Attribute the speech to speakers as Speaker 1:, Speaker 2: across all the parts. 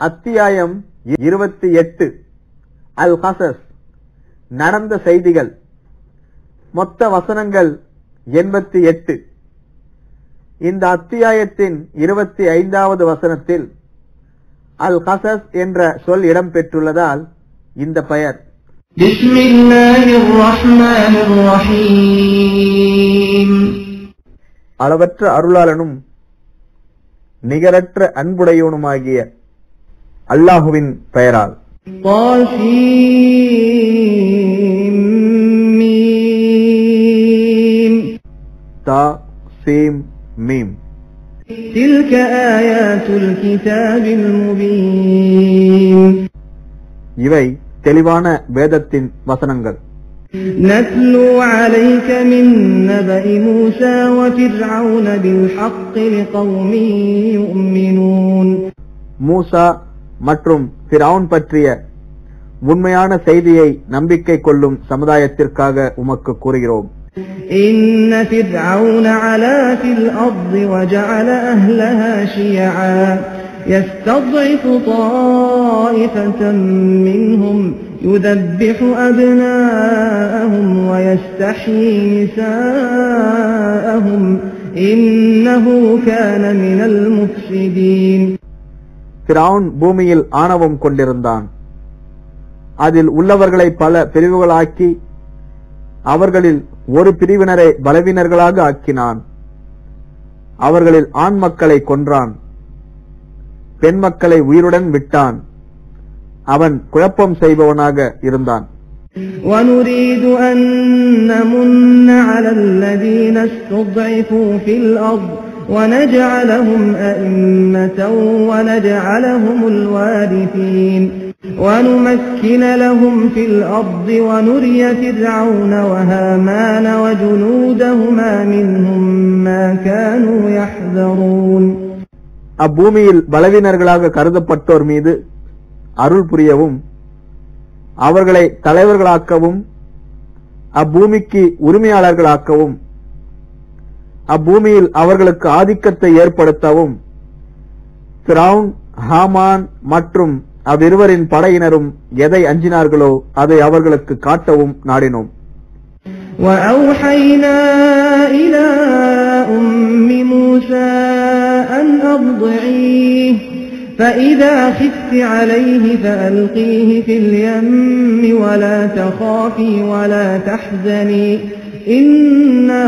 Speaker 1: அத்தியாயம் இருபத்தி எட்டு அல் கசஸ் நடந்த செய்திகள் மொத்த வசனங்கள் எண்பத்தி எட்டு இந்த அத்தியாயத்தின் இருபத்தி ஐந்தாவது வசனத்தில் அல் கசஸ் என்ற சொல் இடம்பெற்றுள்ளதால் இந்த பெயர்
Speaker 2: بسم الله الرحمن الرحيم
Speaker 1: அளவற்ற அருளாளனும் நிகரற்ற அன்புடையவனுமாகிய அல்லாஹுவின் பெயரால்
Speaker 2: طاسيم
Speaker 1: தா சீம் மீம்
Speaker 2: تلك آيات الكتاب المبين
Speaker 1: இவை தெளிவான வேதத்தின் வசனங்கள்
Speaker 2: نتلو عليك من نبأ موسى وفرعون بالحق لقوم يؤمنون
Speaker 1: மூசா மற்றும் பிராவுன் பற்றிய உண்மையான செய்தியை நம்பிக்கை கொள்ளும் சமுதாயத்திற்காக உமக்கு கூறுகிறோம்
Speaker 2: إن فرعون علا في الأرض وجعل أهلها شيعا يستضعف طائفة منهم يذبح أبناءهم ويستحيي نساءهم إنه كان من المفسدين
Speaker 1: பிராவுன் பூமியில் ஆணவம் கொண்டிருந்தான் அதில் உள்ளவர்களை பல பிரிவுகளாக்கி அவர்களில் ஒரு பிரிவினரை பலவீனர்களாக ஆக்கினான் அவர்களில் ஆண் மக்களை கொன்றான் பெண் மக்களை உயிருடன் விட்டான் அவன் குழப்பம் செய்பவனாக இருந்தான்
Speaker 2: ونريد أن نمن على الذين استضعفوا في الأرض ونجعلهم أئمة ونجعلهم الوارثين ونمكن لهم في الأرض ونري فرعون وهامان وجنودهما منهم ما كانوا يحذرون
Speaker 1: அப்பூமியில் பலவீனர்களாக கருதப்பட்டோர் மீது அருள் புரியவும் அவர்களை தலைவர்களாக்கவும் அப்பூமிக்கு உரிமையாளர்களாக்கவும் அப்பூமியில் அவர்களுக்கு ஆதிக்கத்தை ஏற்படுத்தவும் பிரவுன் ஹாமான் மற்றும் அவ்விருவரின் படையினரும் எதை அஞ்சினார்களோ அதை அவர்களுக்கு காட்டவும் நாடினோம்
Speaker 2: وأوحينا إلى أم موسى أن أرضعيه فإذا خفت عليه فألقيه في اليم ولا تخافي ولا تحزني إنا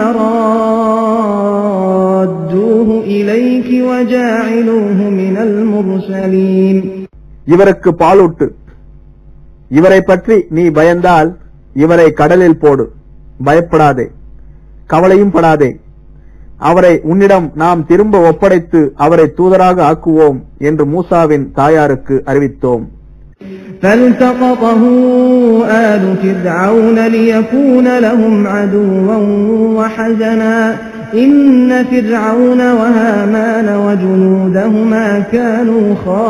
Speaker 2: رادوه إليك وجاعلوه من المرسلين
Speaker 1: இவருக்கு பாலூட்டு இவரை பற்றி நீ பயந்தால் இவரை கடலில் போடு பயப்படாதே கவலையும் படாதே அவரை உன்னிடம் நாம் திரும்ப ஒப்படைத்து அவரை தூதராக ஆக்குவோம் என்று மூசாவின் தாயாருக்கு அறிவித்தோம்
Speaker 2: فالتقطه آل فرعون ليكون لهم عدوا وحزنا إن فرعون وهامان وجنودهما كانوا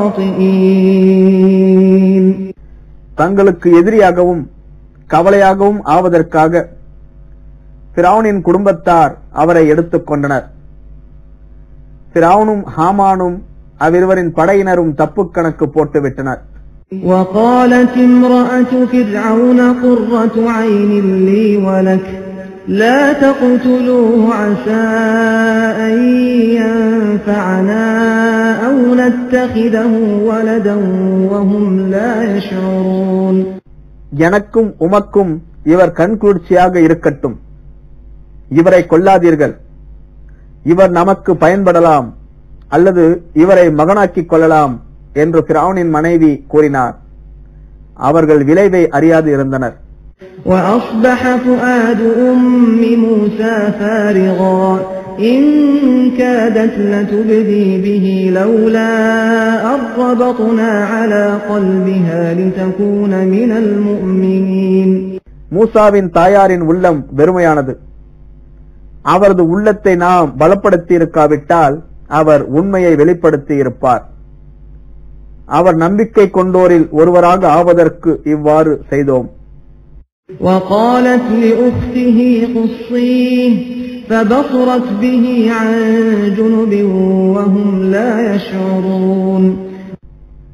Speaker 2: خاطئين
Speaker 1: தங்களுக்கு எதிரியாகவும் கவலையாகவும் ஆவதற்காக பிராவுனின் குடும்பத்தார் அவரை எடுத்துக் கொண்டனர் பிராவுனும் ஹாமானும் அவ்விருவரின் படையினரும் தப்பு கணக்கு போட்டுவிட்டனர்
Speaker 2: وقالت امرأة فرعون قرة عين لي ولك لا تقتلوه عسى أن ينفعنا أو نتخذه ولدا وهم لا يشعرون
Speaker 1: எனக்கும் உமக்கும் இவர் கண்குளிர்ச்சியாக இருக்கட்டும் இவரை கொல்லாதீர்கள் இவர் நமக்கு பயன்படலாம் அல்லது இவரை மகனாக்கிக் கொள்ளலாம் என்று பிராவுனின் மனைவி கூறினார் அவர்கள் விளைவை அறியாது இருந்தனர்
Speaker 2: وأصبح فؤاد أم موسى فارغا إن كادت لتبدي به لولا أن ربطنا على قلبها لتكون من المؤمنين
Speaker 1: மூசாவின் தாயாரின் உள்ளம் வெறுமையானது அவரது உள்ளத்தை நாம் பலப்படுத்தி இருக்காவிட்டால் அவர் உண்மையை வெளிப்படுத்தி இருப்பார் அவர் நம்பிக்கை கொண்டோரில் ஒருவராக ஆவதற்கு இவ்வாறு செய்தோம்
Speaker 2: وقالت لأخته قصيه فبصرت به عن جنب وهم لا يشعرون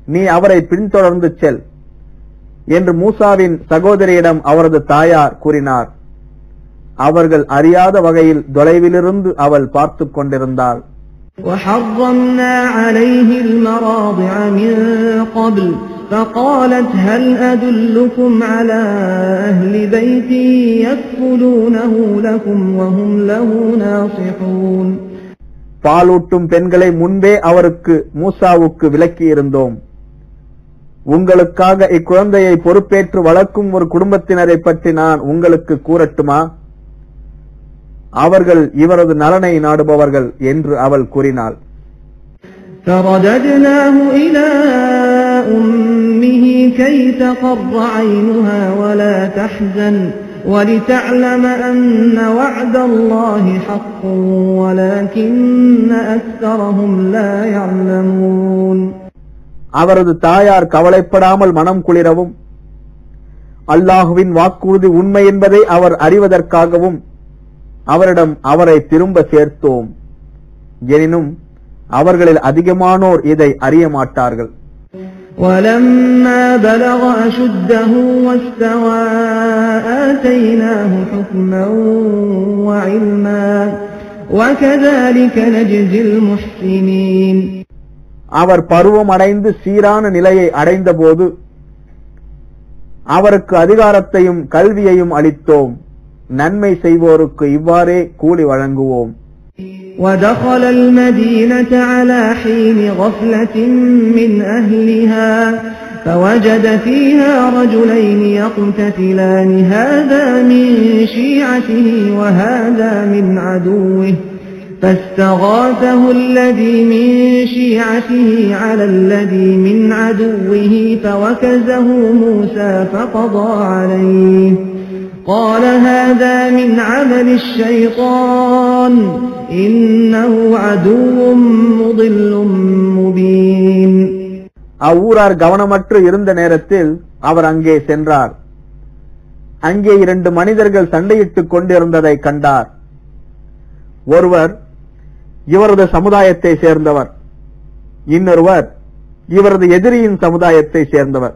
Speaker 1: நீ அவரை பின்தொடர்ந்து செல் என்று மூசாவின் சகோதரியிடம் அவரது தாயார் கூறினார் அவர்கள் அறியாத வகையில் தொலைவிலிருந்து அவள் பார்த்துக் கொண்டிருந்தாள்
Speaker 2: وحرمنا عليه المراضع من قبل فقالت هل أدلكم على أهل بيت يكفلونه لكم وهم له ناصحون
Speaker 1: பாலூட்டும் பெண்களை முன்பே அவருக்கு மூசாவுக்கு விலக்கியிருந்தோம் உங்களுக்காக இக்குழந்தையை பொறுப்பேற்று வளர்க்கும் ஒரு குடும்பத்தினரை பற்றி நான் உங்களுக்கு கூறட்டுமா அவர்கள் இவரது நலனை நாடுபவர்கள் என்று அவள் கூறினாள்
Speaker 2: فرددناه إلى أمه كي تقر عينها ولا تحزن ولتعلم أن وعد الله حق ولكن أكثرهم لا يعلمون
Speaker 1: அவரது தாயார் கவலைப்படாமல் மனம் குளிரவும் அல்லாஹுவின் வாக்குறுதி உண்மை என்பதை அவர் அறிவதற்காகவும் அவரிடம் அவரை திரும்ப சேர்த்தோம் எனினும் அவர்களில் அதிகமானோர் இதை அறிய மாட்டார்கள்
Speaker 2: ولما بلغ أشده واستوى آتيناه حكما وعلما وكذلك نجزي المحسنين
Speaker 1: அவர் பருவம் அடைந்து சீரான நிலையை அடைந்தபோது அவருக்கு அதிகாரத்தையும் கல்வியையும் அளித்தோம் நன்மை செய்வோருக்கு இவ்வாறே கூலி வழங்குவோம்
Speaker 2: ودخل المدينة على حين غفلة من أهلها فوجد فيها رجلين يقتتلان هذا من شيعته وهذا من عدوه فاستغاثه الذي من شيعته على الذي من عدوه فوكزه موسى فقضى عليه قال هذا من عمل الشيطان إنه عدو مضل مبين
Speaker 1: அவ்வூரார் கவனமற்று இருந்த நேரத்தில் அவர் அங்கே சென்றார் அங்கே இரண்டு மனிதர்கள் சண்டையிட்டுக் கொண்டிருந்ததை கண்டார் ஒருவர் இவரது சமுதாயத்தை சேர்ந்தவர் இன்னொருவர் இவரது எதிரியின் சமுதாயத்தை சேர்ந்தவர்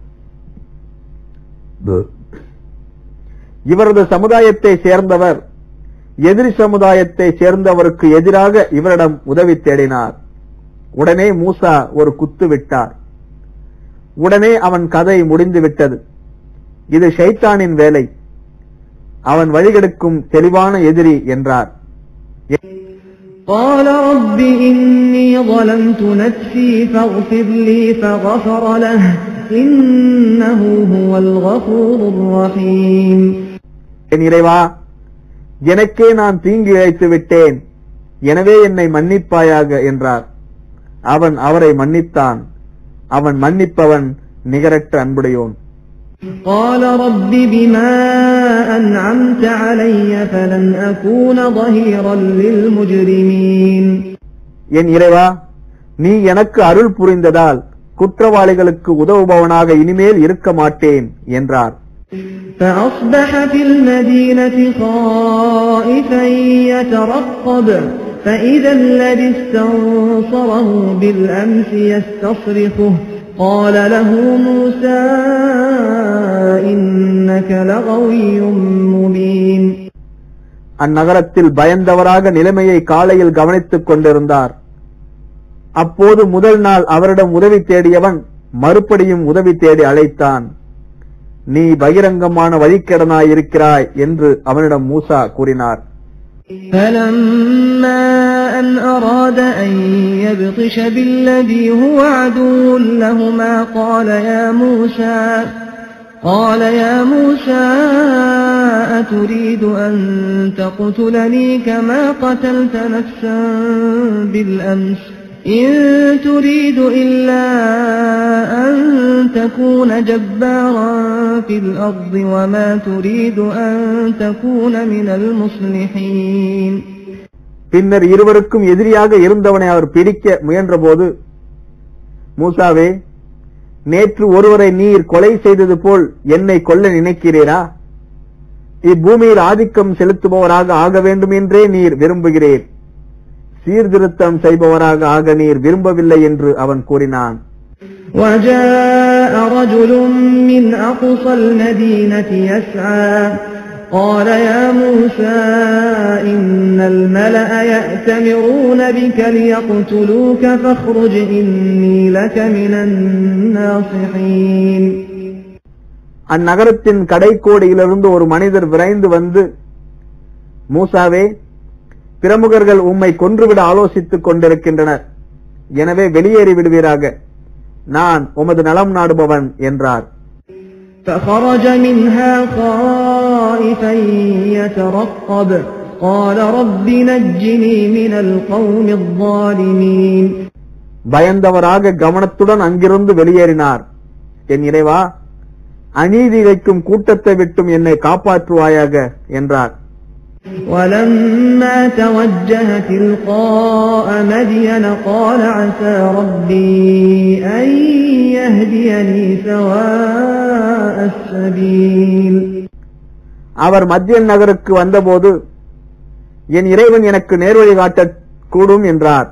Speaker 1: இவரது சமுதாயத்தை சேர்ந்தவர் எதிரி சமுதாயத்தை சேர்ந்தவருக்கு எதிராக இவரிடம் உதவி தேடினார் உடனே மூசா ஒரு குத்து விட்டார் உடனே அவன் கதை முடிந்து விட்டது இது ஷைத்தானின் வேலை அவன் வழிகெடுக்கும் தெளிவான எதிரி என்றார்
Speaker 2: قال رب إني ظلمت نفسي فاغفر لي فغفر له إنه هو الغفور الرحيم
Speaker 1: என் இறைவா எனக்கே நான் தீங்கு இழைத்து விட்டேன் எனவே என்னை மன்னிப்பாயாக என்றார் அவன் அவரை மன்னித்தான் அவன் மன்னிப்பவன் நிகரற்ற அன்புடையோன்
Speaker 2: قال رب بما أنعمت علي فلن أكون ظهيرا للمجرمين
Speaker 1: என் இறைவா நீ எனக்கு அருள் புரிந்ததால் குற்றவாளிகளுக்கு உதவுபவனாக இனிமேல் இருக்க மாட்டேன் என்றார்
Speaker 2: فأصبح في المدينة خائفا يترقب فإذا الذي استنصره بالأمس يستصرخه قال له موسى إنك لغوي مبين
Speaker 1: அந்நகரத்தில் பயந்தவராக நிலைமையை காலையில் கவனித்துக் கொண்டிருந்தார் அப்போது முதல் நாள் அவரிடம் உதவி தேடியவன் மறுபடியும் உதவி தேடி அழைத்தான் நீ பகிரங்கமான வழிக்கடனாயிருக்கிறாய் என்று அவனிடம் மூசா கூறினார்
Speaker 2: فلما أن أراد أن يبطش بالذي هو عدو لهما قال يا موسى قال يا موسى أتريد أن تقتلني كما قتلت نفسا بالأمس إن تريد إلا أن تكون جبارا في الأرض وما تريد أن تكون من المصلحين
Speaker 1: பின்னர் இருவருக்கும் எதிரியாக இருந்தவனை அவர் பிடிக்க முயன்றபோது மூசாவே நேற்று ஒருவரை நீர் கொலை செய்தது போல் என்னை கொல்ல நினைக்கிறீரா இப்பூமியில் ஆதிக்கம் செலுத்துபவராக ஆக வேண்டும் என்றே நீர் விரும்புகிறீர் சீர்திருத்தம் செய்பவராக ஆக நீர் விரும்பவில்லை என்று அவன் கூறினான்
Speaker 2: وجاء رجل من أقصى المدينة يسعى قال يا موسى إن الملأ يأتمرون بك ليقتلوك فاخرج إني لك من الناصحين
Speaker 1: அந்நகரத்தின் கடைக்கோடியிலிருந்து ஒரு மனிதர் விரைந்து வந்து மூசாவே பிரமுகர்கள் உம்மை கொன்றுவிட ஆலோசித்துக் கொண்டிருக்கின்றனர் எனவே வெளியேறி விடுவீராக நான் உமது நலம் நாடுபவன் என்றார்
Speaker 2: فخرج منها خائفا يترقب قال رب نجني من القوم الظالمين
Speaker 1: பயந்தவராக கவனத்துடன் அங்கிருந்து வெளியேறினார் என் இறைவா அநீதி இழைக்கும் கூட்டத்தை விட்டும் என்னை காப்பாற்றுவாயாக என்றார்
Speaker 2: ولما توجه تلقاء مدين قال عسى ربي أن يهديني سواء السبيل
Speaker 1: அவர் மத்தியன் நகருக்கு வந்தபோது என் இறைவன் எனக்கு நேர்வழி காட்டக் கூடும் என்றார்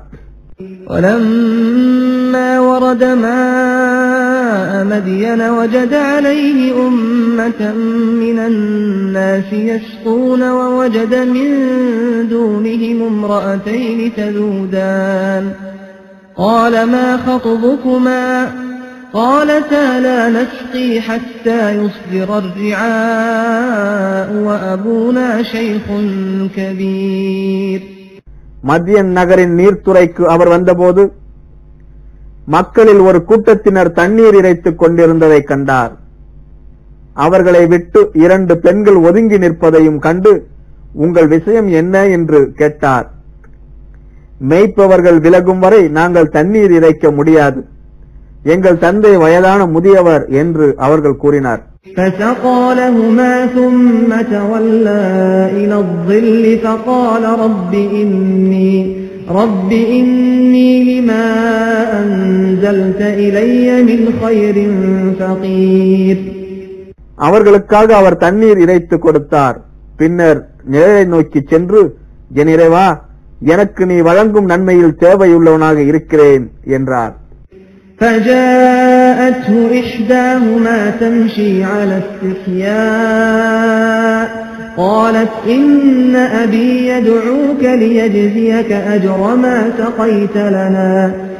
Speaker 2: ولما ورد ماء مدين وجد عليه أمة من الناس يسقون ووجد من دونهم امرأتين تذودان قال ما خطبكما قالتا لا نسقي حتى يصدر الرعاء وأبونا شيخ كبير
Speaker 1: மத்தியன் நகரின் நீர்த்துறைக்கு அவர் வந்தபோது மக்களில் ஒரு கூட்டத்தினர் தண்ணீர் இறைத்துக் கொண்டிருந்ததை கண்டார் அவர்களை விட்டு இரண்டு பெண்கள் ஒதுங்கி நிற்பதையும் கண்டு உங்கள் விஷயம் என்ன என்று கேட்டார் மேய்ப்பவர்கள் விலகும் வரை நாங்கள் தண்ணீர் இறைக்க முடியாது எங்கள் தந்தை வயதான முதியவர் என்று அவர்கள் கூறினார்
Speaker 2: فسقى لهما ثم تولى إلى الظل فقال رب إني رب إني لما أنزلت إلي من خير فقير
Speaker 1: அவர்களுக்காக அவர் தண்ணீர் இறைத்து கொடுத்தார் பின்னர் நிழலை நோக்கி சென்று என் இறைவா எனக்கு நீ வழங்கும் நன்மையில் தேவையுள்ளவனாக இருக்கிறேன் என்றார்
Speaker 2: فجاءته إحداهما تمشي على استحياء قالت إن أبي يدعوك ليجزيك أجر ما سقيت لنا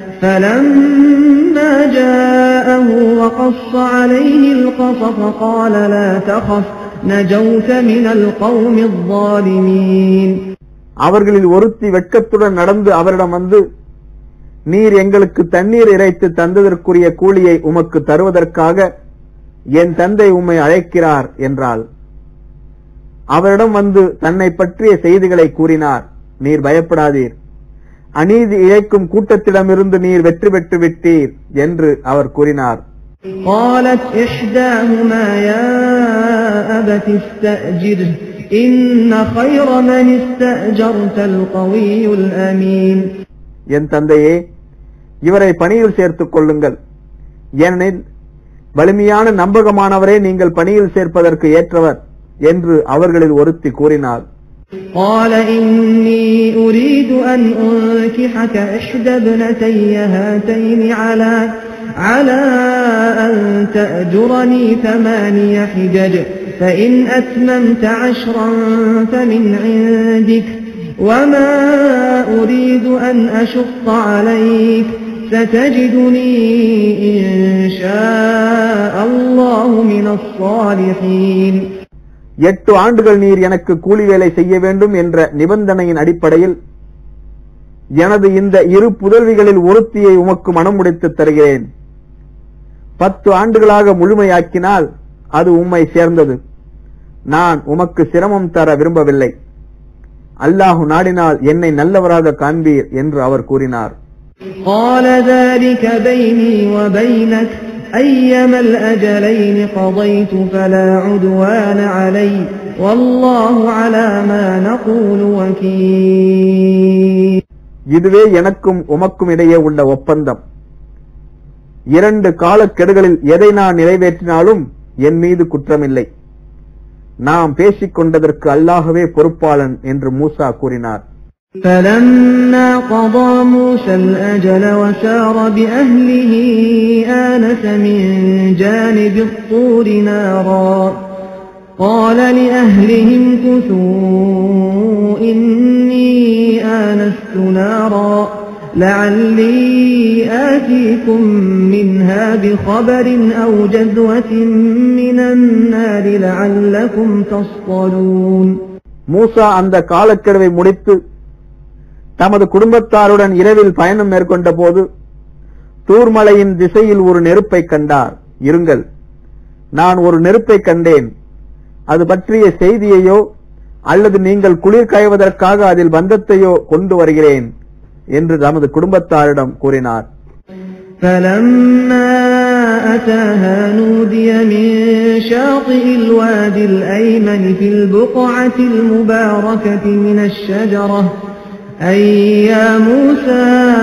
Speaker 2: فلما جاءه وقص عليه القصص قال لا تخف نجوت من القوم الظالمين
Speaker 1: அவர்களில் ஒருத்தி வெட்கத்துடன் நடந்து அவரிடம் வந்து நீர் எங்களுக்கு தண்ணீர் இறைத்து தந்ததற்குரிய கூலியை உமக்கு தருவதற்காக என் தந்தை உம்மை அழைக்கிறார் என்றாள் அவரிடம் வந்து தன்னை பற்றிய செய்திகளை கூறினார் நீர் பயப்படாதீர் அநீதி இழைக்கும் கூட்டத்திடமிருந்து நீர் வெற்றி பெற்று விட்டீர் என்று அவர் கூறினார்
Speaker 2: قالت إحداهما يا أبت استأجره إن خير من استأجرت القوي الأمين
Speaker 1: என் தந்தையே இவரை பணியில் சேர்த்துக் கொள்ளுங்கள் ஏனெனில் வலிமையான நம்பகமானவரே நீங்கள் பணியில் சேர்ப்பதற்கு ஏற்றவர் என்று அவர்களில் ஒருத்தி கூறினார்
Speaker 2: قال إني أريد أن أنكحك إحدى ابنتي هاتين على على أن تأجرني ثماني حجج فإن أتممت عشرا فمن عندك وما أريد أن أشق عليك ستجدني إن شاء الله من الصالحين
Speaker 1: எட்டு ஆண்டுகள் நீர் எனக்கு கூலி வேலை செய்ய வேண்டும் என்ற நிபந்தனையின் அடிப்படையில் எனது இந்த இரு புதல்விகளில் ஒருத்தியை உமக்கு மனம் முடித்து தருகிறேன் பத்து ஆண்டுகளாக முழுமையாக்கினால் அது உம்மை சேர்ந்தது நான் உமக்கு சிரமம் தர விரும்பவில்லை அல்லாஹு நாடினால் என்னை நல்லவராக காண்பீர் என்று அவர் கூறினார்
Speaker 2: قال ذلك بيني وبينك أيما الأجلين قضيت فلا عدوان علي والله على ما نقول وكيل
Speaker 1: இதுவே எனக்கும் உமக்கும் இடையே உள்ள ஒப்பந்தம் இரண்டு காலக்கெடுகளில் எதை நான் நிறைவேற்றினாலும் என் மீது குற்றமில்லை நாம் பேசிக் கொண்டதற்கு அல்லாஹவே பொறுப்பாளன் என்று மூசா கூறினார்
Speaker 2: فلما قضى موسى الأجل وسار بأهله آنس من جانب الطور نارا قال لأهلهم كثوا إني آنست نارا لعلي آتيكم منها بخبر أو جذوة من النار لعلكم تصطلون
Speaker 1: மூசா அந்த காலக்கெடுவை முடித்து தமது குடும்பத்தாருடன் இரவில் பயணம் மேற்கொண்ட போது தூர்மலையின் திசையில் ஒரு நெருப்பை கண்டார் இருங்கள் நான் ஒரு நெருப்பை கண்டேன் அது பற்றிய செய்தியையோ அல்லது நீங்கள் குளிர் காய்வதற்காக அதில் பந்தத்தையோ கொண்டு வருகிறேன் என்று தமது குடும்பத்தாரிடம் கூறினார்
Speaker 2: فلما أتاها نودي من شاطئ الوادي الأيمن في البقعة المباركة من الشجرة أي يا موسى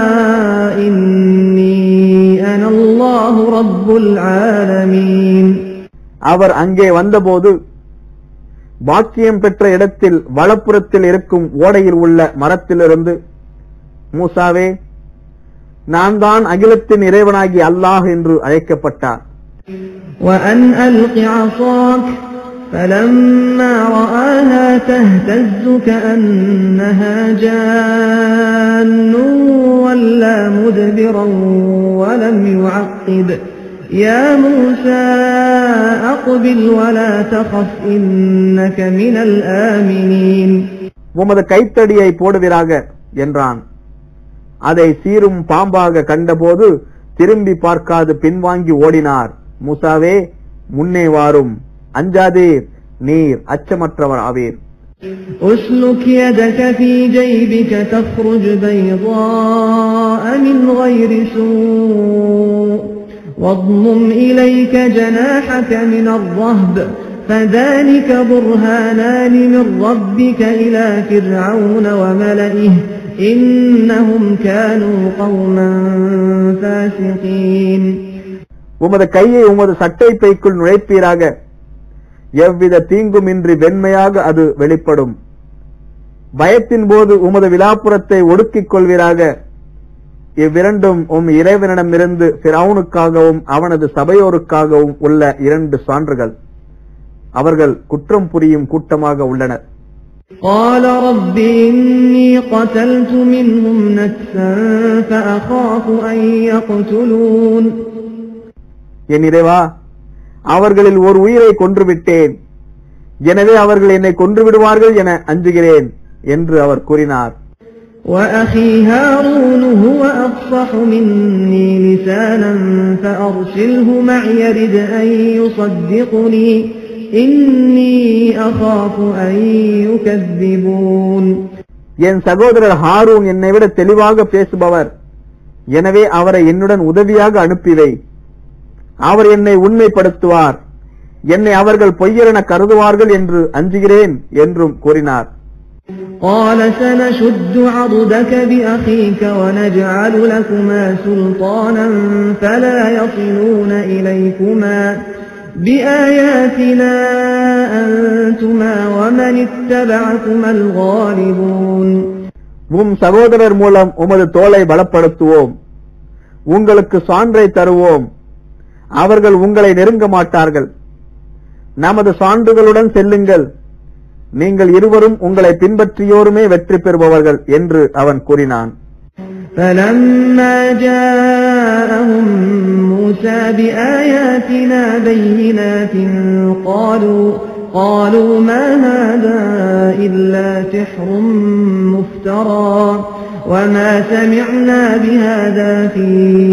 Speaker 2: إني أنا الله رب العالمين
Speaker 1: அவர் அங்கே வந்தபோது பாக்கியம் பெற்ற இடத்தில் வலப்புறத்தில் இருக்கும் ஓடையில் உள்ள மரத்திலிருந்து மூசாவே நான் தான் அகிலத்தின் இறைவனாகி அல்லாஹ் என்று அழைக்கப்பட்டார்
Speaker 2: وأن ألق عصاك فلما رآها تهتز كأنها جان ولا مدبرا ولم يعقب يا موسى أقبل ولا تخف إنك من الآمنين
Speaker 1: உமது கைத்தடியை போடுவீராக என்றான் அதை சீரும் பாம்பாக கண்டபோது திரும்பி பார்க்காது பின்வாங்கி ஓடினார் மூசாவே முன்னே வாரும் அஞ்சாதீர் நீர் அச்சமற்றவர் ஆவீர்
Speaker 2: اسلك يدك في جيبك تخرج بيضاء من غير سوء واضمم إليك جناحك من الرهب فذلك برهانان من ربك إلى فرعون وملئه إنهم كانوا قوما فاسقين
Speaker 1: உமது கையை உமது சட்டை பைக்குள் நுழைப்பீராக எவ்வித தீங்குமின்றி வெண்மையாக அது வெளிப்படும் பயத்தின் போது உமது விலாப்புறத்தை ஒடுக்கிக் கொள்வீராக இவ்விரண்டும் உம் இறைவனிடமிருந்து பிறவுனுக்காகவும் அவனது சபையோருக்காகவும் உள்ள இரண்டு சான்றுகள் அவர்கள் குற்றம் புரியும் கூட்டமாக உள்ளனர்
Speaker 2: قال رب إني قتلت منهم نفسا فأخاف أن يقتلون
Speaker 1: என் இறைவா அவர்களில் ஒரு உயிரை கொன்றுவிட்டேன் எனவே அவர்கள் என்னை கொன்று விடுவார்கள் என அஞ்சுகிறேன் என்று அவர் கூறினார்
Speaker 2: وأخي هارون هو أفصح مني لسانا فأرسله معي رد أن يصدقني إني أخاف أن يكذبون
Speaker 1: என் சகோதரர் ஹாரூன் என்னை விட தெளிவாக பேசுபவர் எனவே அவரை என்னுடன் உதவியாக அனுப்பிவை அவர் என்னை உண்மைப்படுத்துவார் என்னை அவர்கள் பொய்யரென கருதுவார்கள் என்று அஞ்சுகிறேன் என்றும் கூறினார்
Speaker 2: قال سنشد عضدك بأخيك ونجعل لكما سلطانا فلا يصلون إليكما بآياتنا أنتما ومن اتبعكما الغالبون
Speaker 1: உம் சகோதரர் மூலம் உமது தோலை பலப்படுத்துவோம் உங்களுக்கு சான்றை தருவோம் அவர்கள் உங்களை நெருங்க மாட்டார்கள் நமது சான்றுகளுடன் செல்லுங்கள் நீங்கள் இருவரும் உங்களை பின்பற்றியோருமே வெற்றி பெறுபவர்கள் என்று அவன் கூறினான்
Speaker 2: فلما جاءهم موسى بآياتنا بينات قالوا قالوا ما هذا إلا سحر مفترى وما سمعنا بهذا في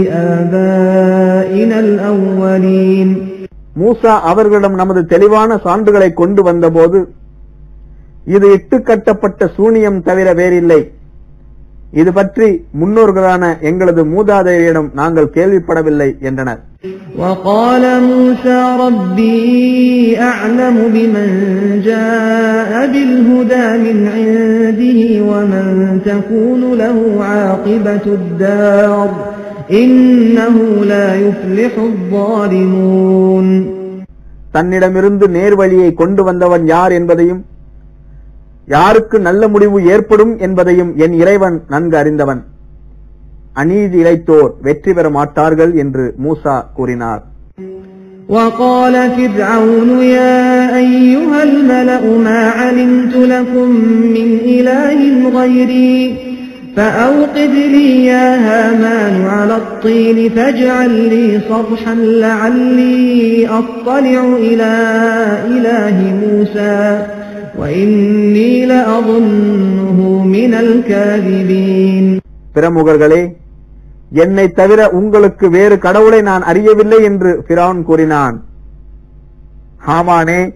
Speaker 2: آبائنا الأولين
Speaker 1: மூசா அவர்களிடம் நமது தெளிவான சான்றுகளை கொண்டு வந்தபோது இது இட்டு கட்டப்பட்ட சூனியம் தவிர வேறில்லை இது பற்றி முன்னோர்களான எங்களது மூதாதையரிடம் நாங்கள் கேள்விப்படவில்லை என்றனர்
Speaker 2: وقال موسى ربي أعلم بمن جاء بالهدى من عنده ومن تكون له عاقبة الدار إنه لا يفلح الظالمون
Speaker 1: தன்னிடமிருந்து நேர்வழியை கொண்டு வந்தவன் யார் என்பதையும் யாருக்கு நல்ல முடிவு ஏற்படும் என்பதையும் என் இறைவன் நன்கு அறிந்தவன் அநீதி இழைத்தோர் வெற்றி பெற மாட்டார்கள் என்று மூசா கூறினார்
Speaker 2: وقال فرعون يا أيها الملأ ما علمت لكم من إله غيري فأوقد لي يا هامان على الطين فاجعل لي صرحا لعلي أطلع إلى إله موسى وإني لأظنه من الكاذبين
Speaker 1: பிரமுகர்களே என்னை தவிர உங்களுக்கு வேறு கடவுளை நான் அறியவில்லை என்று பிரான் கூறினான் ஹாமானே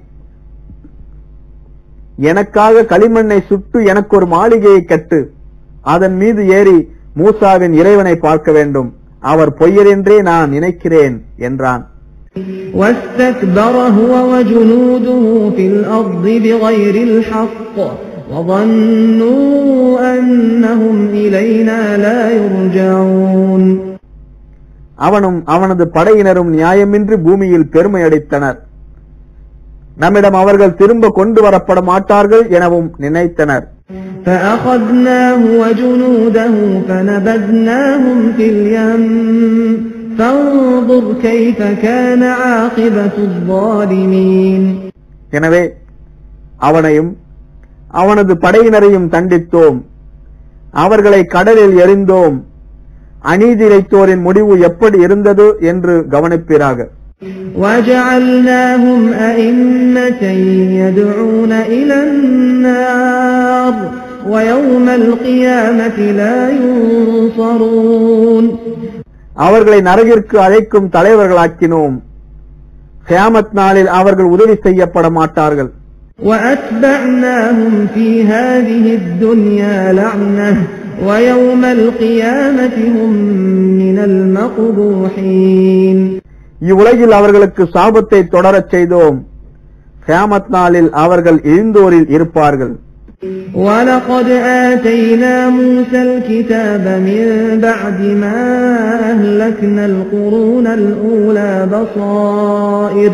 Speaker 1: எனக்காக களிமண்ணை சுட்டு எனக்கு ஒரு மாளிகையை கட்டு அதன் மீது ஏறி மூசாவின் இறைவனை பார்க்க வேண்டும் அவர் பொய்யர் என்றே நான் நினைக்கிறேன் என்றான்
Speaker 2: واستكبر هو وجنوده في الأرض بغير الحق وظنوا أنهم إلينا لا يرجعون
Speaker 1: அவனும் அவனது படையினரும் நியாயமின்றி பூமியில் பெருமை அடித்தனர் நம்மிடம் அவர்கள் திரும்ப கொண்டு வரப்பட மாட்டார்கள் எனவும் நினைத்தனர்
Speaker 2: فأخذناه وجنوده فنبذناهم في اليم فانظر كيف كان عاقبة الظالمين
Speaker 1: எனவே அவனையும் அவனது படையினரையும் தண்டித்தோம் அவர்களை கடலில் எறிந்தோம் அநீதி இழைத்தோரின் முடிவு எப்படி இருந்தது என்று கவனிப்பீராக
Speaker 2: وجعلناهم أئمة يدعون إلى النار ويوم القيامة لا ينصرون
Speaker 1: அவர்களை நரகிற்கு அழைக்கும் தலைவர்களாக்கினோம் கியாமத் நாளில் அவர்கள் உதவி செய்யப்பட மாட்டார்கள்
Speaker 2: وأتبعناهم في هذه الدنيا لعنة ويوم القيامة هم من المقبوحين
Speaker 1: இவ்வுலகில் அவர்களுக்கு சாபத்தை தொடரச் செய்தோம் கியாமத் நாளில் அவர்கள் இழிந்தோரில் இருப்பார்கள்
Speaker 2: ولقد آتينا موسى الكتاب من بعد ما أهلكنا القرون الأولى بصائر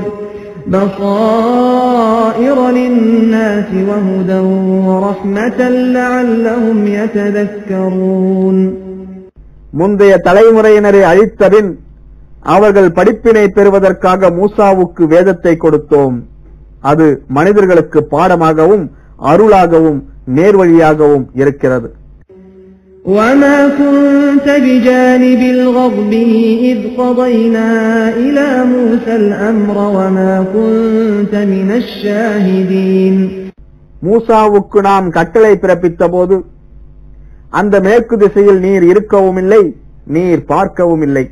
Speaker 2: بصائر للناس وهدى ورحمة لعلهم يتذكرون
Speaker 1: முந்தைய தலைமுறையினரை அழித்தபின் அவர்கள் படிப்பினை பெறுவதற்காக மூசாவுக்கு வேதத்தை கொடுத்தோம் அது மனிதர்களுக்கு பாடமாகவும் அருளாகவும் நேர்வழியாகவும் இருக்கிறது
Speaker 2: وما كنت بجانب الغرب إذ قضينا إلى موسى الأمر وما كنت من الشاهدين
Speaker 1: மூசாவுக்கு நாம் கட்டளை பிறப்பித்த போது அந்த மேற்கு திசையில் நீர் இருக்கவும் இல்லை நீர் பார்க்கவும் இல்லை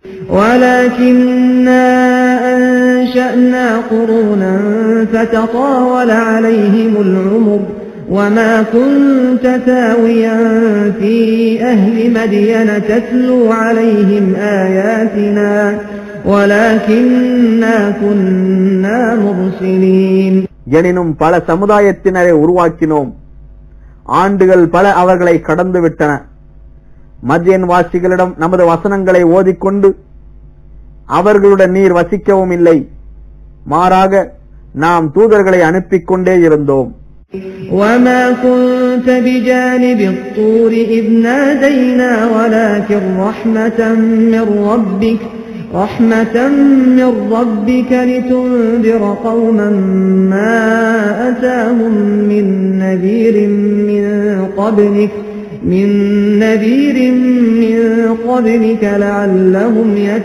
Speaker 2: ولكننا أنشأنا قرونا فتطاول عليهم العمر وما كنت ثاويا في أهل مدين تتلو عليهم آياتنا ولكننا كنا مرسلين
Speaker 1: எனினும் பல சமுதாயத்தினரை உருவாக்கினோம் ஆண்டுகள் பல அவர்களை கடந்து விட்டன மத்தியன் வாசிகளிடம் நமது வசனங்களை ஓதிக்கொண்டு அவர்களுடன் நீர் வசிக்கவும் இல்லை மாறாக நாம் தூதர்களை அனுப்பிக் கொண்டே இருந்தோம்
Speaker 2: وما كنت بجانب الطور إذ نادينا ولكن رحمة من ربك رحمة من ربك لتنذر قوما ما أتاهم من نذير من قبلك من نذير من قبلك لعلهم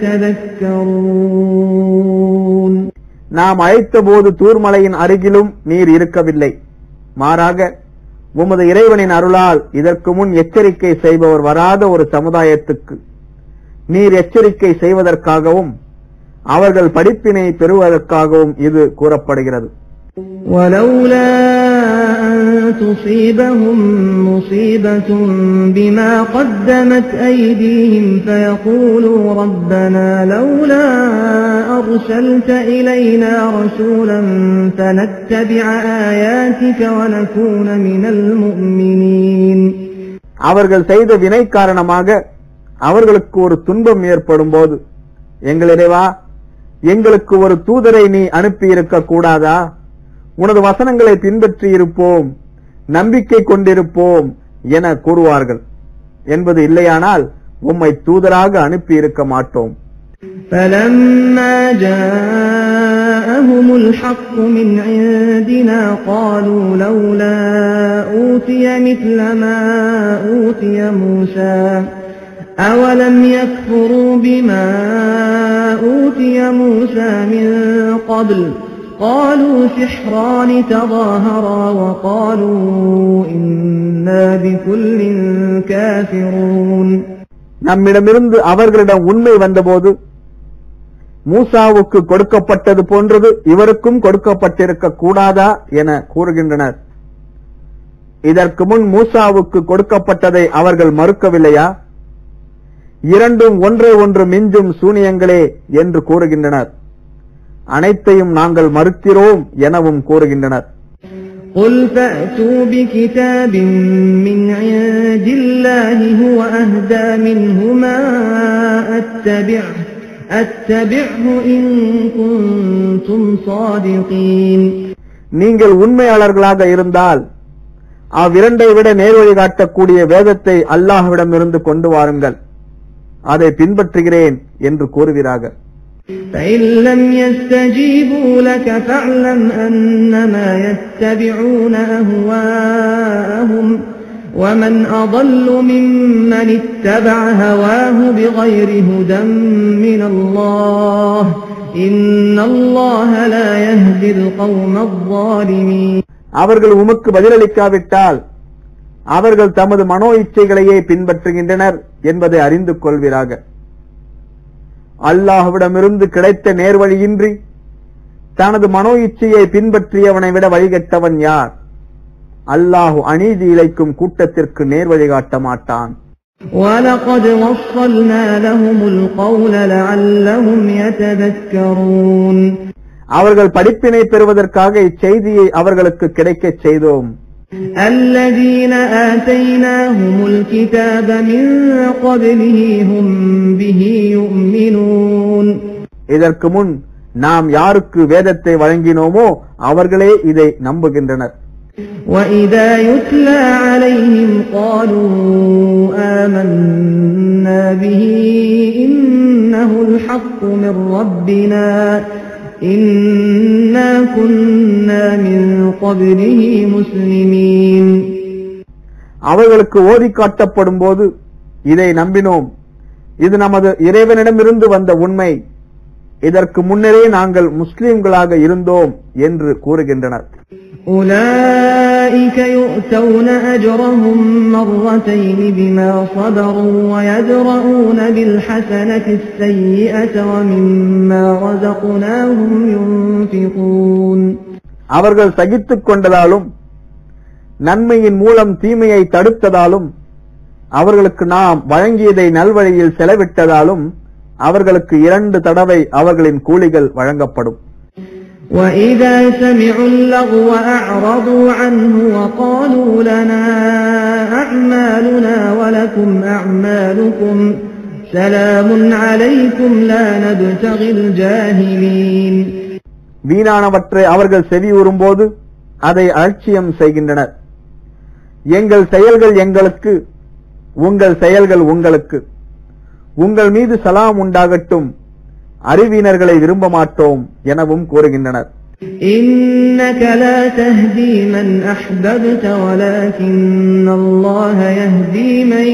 Speaker 2: يتذكرون
Speaker 1: நாம் அழைத்தபோது தூர்மலையின் அருகிலும் நீர் இருக்கவில்லை மாறாக உமது இறைவனின் அருளால் இதற்கு முன் எச்சரிக்கை செய்பவர் வராத ஒரு சமுதாயத்துக்கு நீர் எச்சரிக்கை செய்வதற்காகவும் அவர்கள் படிப்பினை பெறுவதற்காகவும் இது கூறப்படுகிறது
Speaker 2: ولولا أن تصيبهم مصيبة بما قدمت أيديهم فيقولوا ربنا لولا أرسلت إلينا رسولا فنتبع آياتك ونكون من المؤمنين
Speaker 1: அவர்கள் செய்த வினை காரணமாக அவர்களுக்கு ஒரு துன்பம் ஏற்படும் போது எங்களிடைவா எங்களுக்கு ஒரு தூதரை நீ அனுப்பியிருக்க கூடாதா உனது வசனங்களை பின்பற்றி இருப்போம் நம்பிக்கை கொண்டிருப்போம் என கூறுவார்கள் என்பது இல்லையானால் உம்மை தூதராக அனுப்பி இருக்க மாட்டோம்
Speaker 2: فلما جاءهم الحق من عندنا قالوا لولا أوتي مثل ما أوتي موسى أولم يكفروا بما أوتي موسى من قبل قالوا سحران تظاهرا وقالوا إنا بكل كافرون
Speaker 1: நம்மிடமிருந்து அவர்களிடம் உண்மை வந்தபோது மூசாவுக்கு கொடுக்கப்பட்டது போன்றது இவருக்கும் கொடுக்கப்பட்டிருக்க கூடாதா என கூறுகின்றனர் இதற்கு முன் மூசாவுக்கு கொடுக்கப்பட்டதை அவர்கள் மறுக்கவில்லையா இரண்டும் ஒன்றை ஒன்று மிஞ்சும் சூனியங்களே என்று கூறுகின்றனர் அனைத்தையும் நாங்கள் மறுக்கிறோம் எனவும் கூறுகின்றனர்
Speaker 2: قل فأتوا بكتاب من عند الله هو أهدى منهما أتبعه أتبعه إن كنتم صادقين
Speaker 1: நீங்கள் உண்மையாளர்களாக இருந்தால் அவ்விரண்டை விட நேர்வழி காட்டக்கூடிய வேதத்தை அல்லாஹ்விடமிருந்து கொண்டு வாருங்கள் அதை பின்பற்றுகிறேன் என்று கூறுவீராக
Speaker 2: فإن لم يستجيبوا لك فاعلم أنما يتبعون أهواءهم ومن أضل ممن اتبع هواه بغير هدى من الله إن الله لا يهدي القوم الظالمين
Speaker 1: அவர்கள் உமக்கு பதிலளிக்காவிட்டால் அவர்கள் தமது மனோ இச்சைகளையே பின்பற்றுகின்றனர் என்பதை அறிந்து கொள்வீராக அல்லாஹ்விடமிருந்து கிடைத்த நேர்வழியின்றி தனது மனோ இச்சையை பின்பற்றியவனை விட வழிகட்டவன் யார் அல்லாஹு அநீதி இழைக்கும் கூட்டத்திற்கு நேர்வழி காட்ட மாட்டான்
Speaker 2: ولقد وصلنا لهم القول لعلهم يتذكرون
Speaker 1: அவர்கள் படிப்பினை பெறுவதற்காக இச்செய்தியை அவர்களுக்கு கிடைக்கச் செய்தோம்
Speaker 2: الذين آتيناهم الكتاب من قبله هم به يؤمنون
Speaker 1: இதற்கு முன் நாம் யாருக்கு வேதத்தை வழங்கினோமோ அவர்களே இதை நம்புகின்றனர்
Speaker 2: وإذا يتلى عليهم قالوا آمنا به إنه الحق من ربنا إنا كنا من قبله مسلمين
Speaker 1: அவர்களுக்கு ஓதி காட்டப்படும் போது இதை நம்பினோம் இது நமது இறைவனிடமிருந்து வந்த உண்மை இதற்கு முன்னரே நாங்கள் முஸ்லிம்களாக இருந்தோம் என்று கூறுகின்றனர்
Speaker 2: أولئك يؤتون أجرهم مرتين بما صبروا ويدرؤون بالحسنة السيئة ومما رزقناهم ينفقون
Speaker 1: அவர்கள் சகித்துக் கொண்டதாலும் நன்மையின் மூலம் தீமையை தடுத்ததாலும் அவர்களுக்கு நாம் வழங்கியதை நல்வழியில் செலவிட்டதாலும் அவர்களுக்கு இரண்டு தடவை அவர்களின் கூலிகள் வழங்கப்படும்
Speaker 2: وإذا سمعوا اللغو أعرضوا عنه وقالوا لنا أعمالنا ولكم أعمالكم سلام عليكم لا نبتغي الجاهلين
Speaker 1: வீணானவற்றை அவர்கள் செவி உறும்போது அதை அலட்சியம் செய்கின்றனர் எங்கள் செயல்கள் எங்களுக்கு உங்கள் செயல்கள் உங்களுக்கு உங்கள் மீது சலாம் உண்டாகட்டும் அறிவினர்களை விரும்ப மாட்டோம் எனவும் கூறுகின்றனர்
Speaker 2: إنك لا تهدي من أحببت ولكن الله يهدي من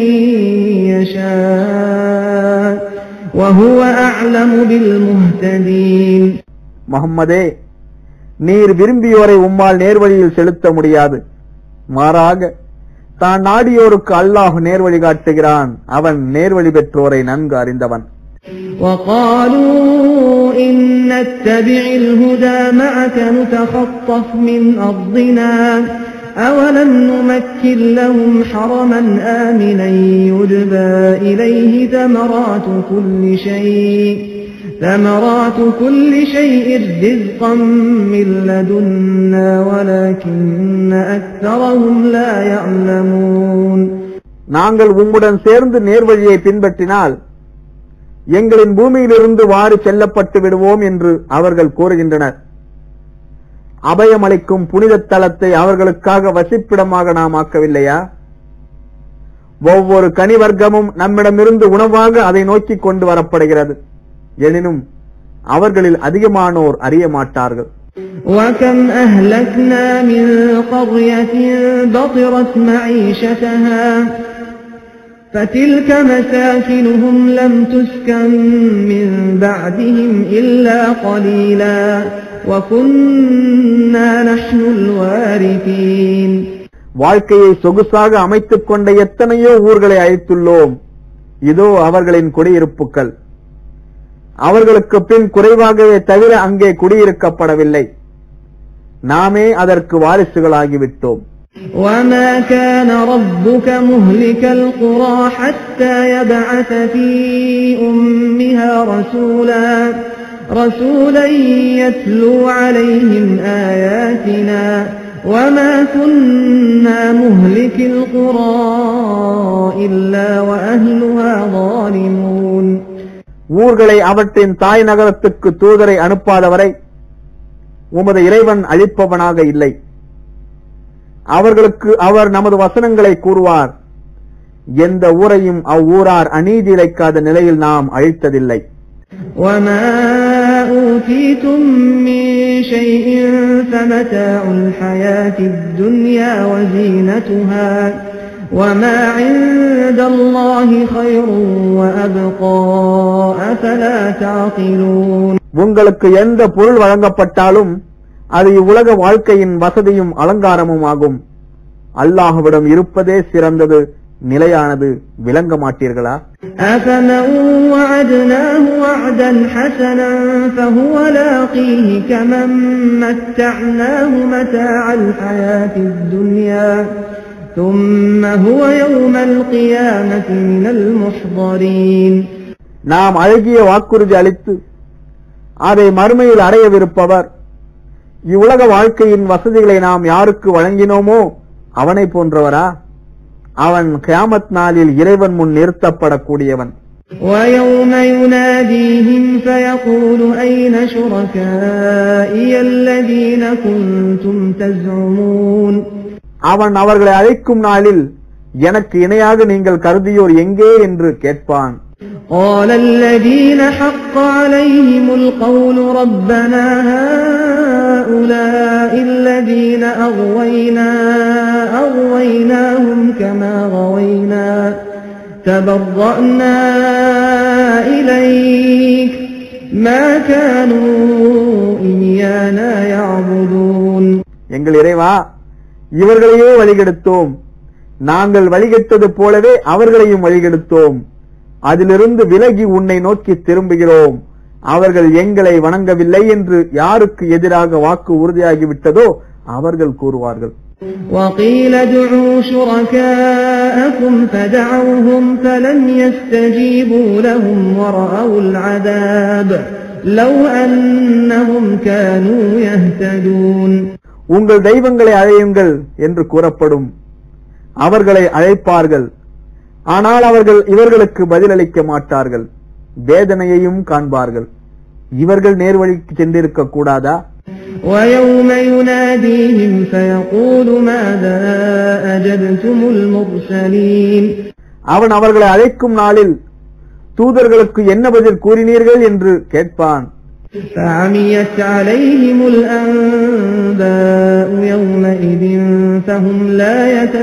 Speaker 2: يشاء وهو أعلم بالمهتدين
Speaker 1: முகம்மதே நீர் விரும்பியோரை உம்மால் நேர்வழியில் செலுத்த முடியாது மாறாக தான் நாடியோருக்கு அல்லாஹ் நேர்வழி காட்டுகிறான் அவன் நேர்வழி பெற்றோரை நன்கு அறிந்தவன்
Speaker 2: وقالوا إن نتبع الهدى معك نتخطف من أرضنا أولم نمكن لهم حرما آمنا يجبى إليه ثمرات كل شيء ثمرات كل شيء رزقا من لدنا ولكن أكثرهم لا يعلمون
Speaker 1: நாங்கள் உம்முடன் சேர்ந்து நேர்வழியை பின்பற்றினால் எங்களின் பூமியிலிருந்து வாரி செல்லப்பட்டு விடுவோம் என்று அவர்கள் கூறுகின்றனர் அபயமளிக்கும் புனித தலத்தை அவர்களுக்காக வசிப்பிடமாக நாம் ஆக்கவில்லையா ஒவ்வொரு கனி வர்க்கமும் நம்மிடமிருந்து உணவாக அதை நோக்கி கொண்டு வரப்படுகிறது எனினும் அவர்களில் அதிகமானோர் அறிய மாட்டார்கள்
Speaker 2: وكم أهلكنا من قرية بطرت معيشتها فتلك مساكنهم لم تسكن من بعدهم إلا قليلا وكنا نحن الوارثين
Speaker 1: வாழ்க்கையை சொகுசாக அமைத்துக் கொண்ட எத்தனையோ ஊர்களை அழைத்துள்ளோம் இதோ அவர்களின் குடியிருப்புகள் அவர்களுக்கு பின் குறைவாகவே தவிர அங்கே குடியிருக்கப்படவில்லை நாமே அதற்கு வாரிசுகளாகிவிட்டோம்
Speaker 2: وما كان ربك مهلك القرى حتى يبعث في أمها رسولا رسولا يتلو عليهم آياتنا وما كنا مهلك القرى إلا وأهلها ظالمون
Speaker 1: ஊர்களை அவற்றின் தாய் நகரத்துக்கு தூதரை அனுப்பாதவரை உமது இறைவன் அழிப்பவனாக இல்லை அவர்களுக்கு அவர் நமது வசனங்களை கூறுவார் எந்த ஊரையும் அவ்வூரார் அநீதி இழைக்காத நிலையில் நாம் அழித்ததில்லை
Speaker 2: وما أوتيتم من شيء فمتاع الحياة الدنيا وزينتها وما عند الله خير وأبقى أفلا تعقلون
Speaker 1: உங்களுக்கு எந்த பொருள் வழங்கப்பட்டாலும் அது இவ்வுலக வாழ்க்கையின் வசதியும் அலங்காரமும் ஆகும் அல்லாஹுவிடம் இருப்பதே சிறந்தது நிலையானது விளங்க மாட்டீர்களா
Speaker 2: أفمن وعدناه وعدا حسنا فهو لاقيه كمن متعناه متاع الحياة الدنيا ثم هو يوم القيامة من المحضرين
Speaker 1: நாம் அழகிய வாக்குறுதி அளித்து அதை மறுமையில் அடையவிருப்பவர் இவ்வுலக வாழ்க்கையின் வசதிகளை நாம் யாருக்கு வழங்கினோமோ அவனை போன்றவரா அவன் கியாமத் நாளில் இறைவன் முன் நிறுத்தப்படக்கூடியவன்
Speaker 2: ويوم يناديهم فيقول أين شركائي الذين كنتم تزعمون
Speaker 1: அவன் அவர்களை அழைக்கும் நாளில் எனக்கு இணையாக நீங்கள் கருதியோர் எங்கே என்று கேட்பான்
Speaker 2: قال الذين حق عليهم القول ربنا هؤلاء الذين أغوينا أغويناهم كما غوينا تبرأنا إليك ما كانوا إيانا يعبدون
Speaker 1: எங்கள் இறைவா இவர்களையே வழிகெடுத்தோம் நாங்கள் வழிகெட்டது போலவே அவர்களையும் வழிகெடுத்தோம் அதிலிருந்து விலகி உன்னை நோக்கி திரும்புகிறோம் அவர்கள் எங்களை வணங்கவில்லை என்று யாருக்கு எதிராக வாக்கு உறுதியாகிவிட்டதோ அவர்கள் கூறுவார்கள்
Speaker 2: وقيل ادعوا شركاءكم فدعوهم فلم يستجيبوا لهم ورأوا العذاب لو أنهم كانوا يهتدون
Speaker 1: உங்கள் தெய்வங்களை அழையுங்கள் என்று கூறப்படும் அவர்களை அழைப்பார்கள் ஆனால் அவர்கள் இவர்களுக்கு பதிலளிக்க மாட்டார்கள் வேதனையையும் காண்பார்கள் இவர்கள் நேர்வழிக்கு சென்றிருக்க கூடாதா
Speaker 2: ويوم يناديهم فيقول ماذا أجبتم المرسلين
Speaker 1: அவன் அவர்களை அழைக்கும் நாளில் தூதர்களுக்கு என்ன பதில் கூறினீர்கள் என்று கேட்பான்
Speaker 2: فعميت عليهم الأنباء يومئذ فهم لا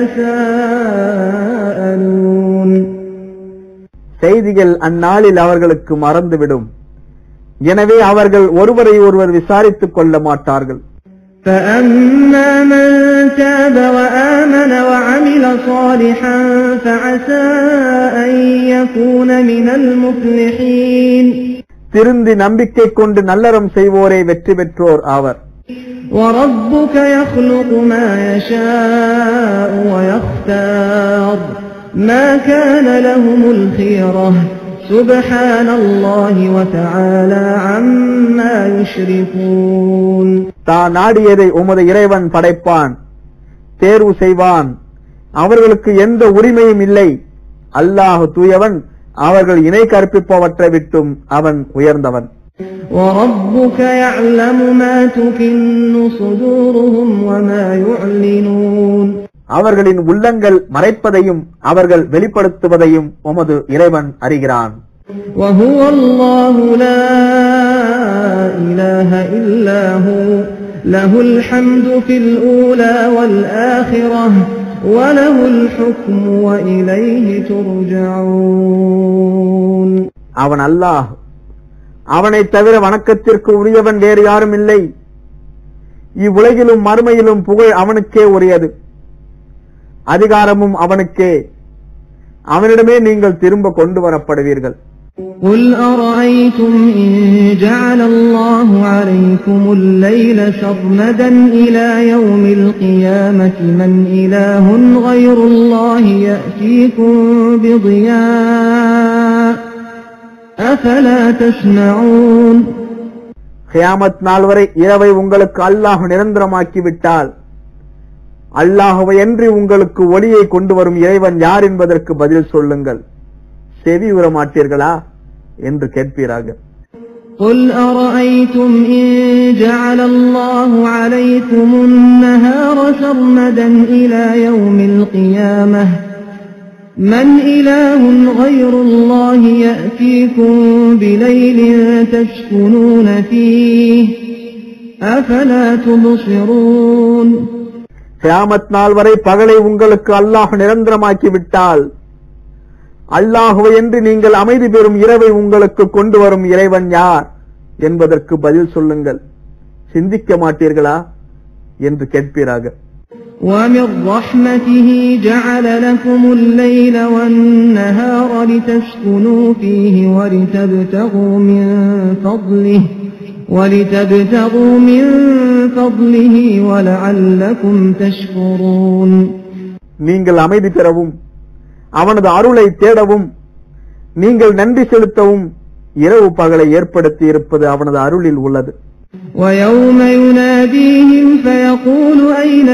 Speaker 2: يتساءلون
Speaker 1: செய்திகள் அந்நாளில் அவர்களுக்கு மறந்துவிடும் எனவே அவர்கள் ஒருவரை ஒருவர் விசாரித்துக் கொள்ள மாட்டார்கள்
Speaker 2: فأما من تاب وآمن وعمل صالحا فعسى أن يكون من المفلحين
Speaker 1: திருந்தி நம்பிக்கை கொண்டு நல்லறம் செய்வோரே வெற்றி பெற்றோர் ஆவர்
Speaker 2: وربك يخلق ما يشاء ويختار ما كان لهم الخيرة سبحان الله وتعالى عما يشركون
Speaker 1: தான் நாடியதை உமது இறைவன் படைப்பான் தேர்வு செய்வான் அவர்களுக்கு எந்த உரிமையும் இல்லை அல்லாஹ் தூயவன் அவர்கள் இணை கற்பிப்பவற்றை விட்டும் அவன் உயர்ந்தவன்
Speaker 2: وربك يعلم ما تكن صدورهم وما يعلنون
Speaker 1: அவர்களின் உள்ளங்கள் மறைப்பதையும் அவர்கள் வெளிப்படுத்துவதையும் உமது இறைவன் அறிகிறான்
Speaker 2: وهو الله لا إله إلا هو له الحمد في الأولى والآخرة وله الحكم وإليه ترجعون
Speaker 1: அவன் அல்லாஹ் அவனைத் தவிர வணக்கத்திற்கு உரியவன் வேறு யாரும் இல்லை இவ்வுலகிலும் மறுமையிலும் புகழ் அவனுக்கே உரியது அதிகாரமும் அவனுக்கே அவனிடமே நீங்கள் திரும்ப கொண்டு வரப்படுவீர்கள்
Speaker 2: قل أرأيتم إن جعل الله عليكم الليل سرمدا إلى يوم القيامة من إله غير الله يأتيكم بضياء أفلا تسمعون
Speaker 1: கியாமத் நாள் வரை இரவை உங்களுக்கு அல்லாஹ் நிரந்தரமாக்கி விட்டால் அல்லாஹுவை என்று உங்களுக்கு ஒளியை கொண்டு வரும் இறைவன் யார் என்பதற்கு பதில் சொல்லுங்கள் செவி உற மாட்டீர்களா என்று கேட்பீராக
Speaker 2: قل أرأيتم إن جعل الله عليكم النهار سرمدا إلى يوم القيامة من إله غير الله يأتيكم بليل تسكنون فيه أفلا تبصرون
Speaker 1: கியாமத் நாள் வரை பகலை உங்களுக்கு அல்லாஹ் நிரந்தரமாக்கி விட்டால் அல்லாஹுவை என்று நீங்கள் அமைதி பெறும் இரவை உங்களுக்கு கொண்டு வரும் இறைவன் யார் என்பதற்கு பதில் சொல்லுங்கள் சிந்திக்க மாட்டீர்களா என்று கேட்பீராக
Speaker 2: ومن رحمته جعل لكم الليل والنهار لتسكنوا فيه ولتبتغوا من فضله ولتبتغوا من فضله ولعلكم تشكرون
Speaker 1: நீங்கள் அமைதி பெறவும் அவனது அருளை தேடவும் நீங்கள் நன்றி செலுத்தவும் இரவு பகலை ஏற்படுத்தி இருப்பது அவனது அருளில் உள்ளது
Speaker 2: ويوم يناديهم فيقول أين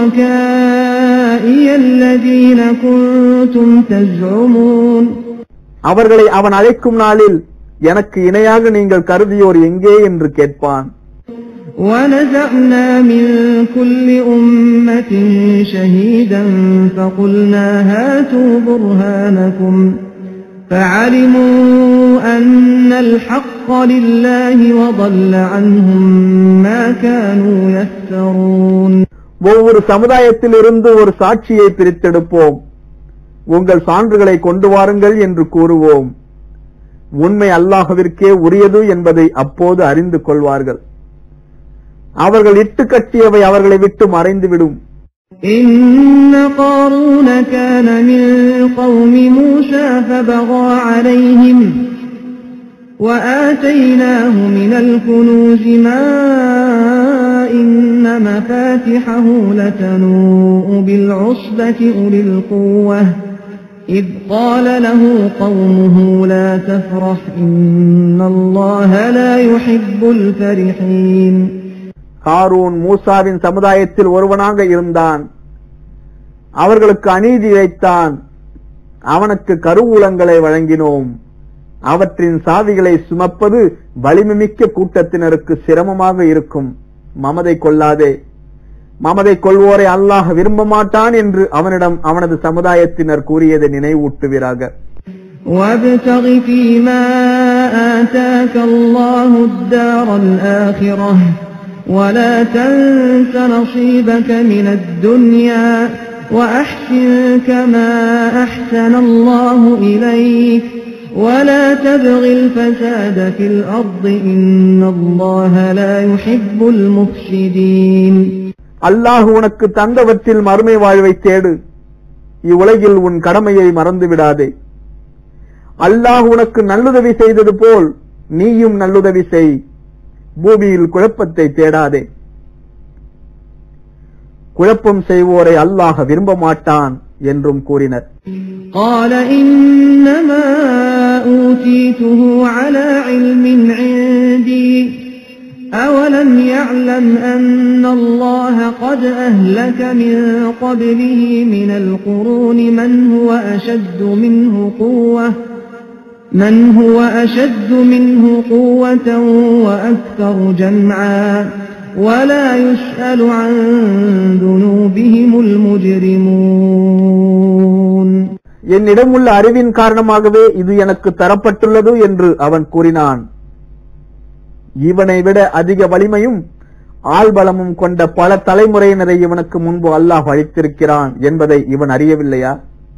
Speaker 2: شركائي الذين كنتم تزعمون
Speaker 1: அவர்களை அவன் அழைக்கும் நாளில் எனக்கு இணையாக நீங்கள் கருதியோர் எங்கே என்று கேட்பான்
Speaker 2: ونزعنا من كل أمة شهيدا فقلنا هاتوا برهانكم فعلموا أن الحق لله وضل عنهم ما كانوا يفترون
Speaker 1: ஒவ்வொரு சமுதாயத்தில் இருந்து ஒரு சாட்சியை பிரித்தெடுப்போம் உங்கள் சான்றுகளை கொண்டு வாருங்கள் என்று கூறுவோம் உண்மை அல்லாஹ்விற்கே உரியது என்பதை அப்போது அறிந்து கொள்வார்கள் அவர்கள் இட்டு கட்டியவை அவர்களை விட்டு மறைந்துவிடும்
Speaker 2: إن قارون كان من قوم موسى فبغى عليهم وآتيناه من الكنوز ما إن مفاتحه لتنوء بالعصبة أولي القوة إذ قال له قومه لا تفرح إن الله لا يحب الفرحين
Speaker 1: ஹாரூன் மூசாவின் சமுதாயத்தில் ஒருவனாக இருந்தான் அவர்களுக்கு அநீதி இழைத்தான் அவனுக்கு கருவூலங்களை வழங்கினோம் அவற்றின் சாவிகளை சுமப்பது வலிமைமிக்க கூட்டத்தினருக்கு சிரமமாக இருக்கும் மமதை கொள்ளாதே மமதை கொள்வோரை அல்லாஹ் விரும்ப மாட்டான் என்று அவனிடம் அவனது சமுதாயத்தினர் கூறியதை நினைவூட்டுவீராக
Speaker 2: وابتغ فيما آتاك الله الدار الآخرة ولا تنس نصيبك من الدنيا وأحسن كما أحسن الله إليك ولا تبغ الفساد في الأرض إن الله لا يحب المفسدين
Speaker 1: அல்லாஹ் உனக்கு தந்தவற்றில் மறுமை வாழ்வை தேடு இவ்வுலகில் உன் கடமையை மறந்து விடாதே அல்லாஹ் உனக்கு நல்லுதவி செய்தது போல் நீயும் நல்லுதவி செய் பூமியில் குழப்பத்தை தேடாதே குழப்பம் செய்வோரை அல்லாஹ் விரும்ப மாட்டான் என்றும் கூறினர்
Speaker 2: قال إنما أوتيته على علم عندي أولم يعلم أن الله قد أهلك من قبله من القرون من هو أشد منه قوة من هو أشد منه قوة وأكثر جمعا ولا يسأل عن ذنوبهم المجرمون
Speaker 1: என்னிடம் உள்ள அறிவின் காரணமாகவே இது எனக்கு தரப்பட்டுள்ளது என்று அவன் கூறினான் இவனை விட அதிக வலிமையும் ஆள்பலமும் கொண்ட பல தலைமுறையினரை இவனுக்கு முன்பு அல்லாஹ் அளித்திருக்கிறான் என்பதை இவன் அறியவில்லையா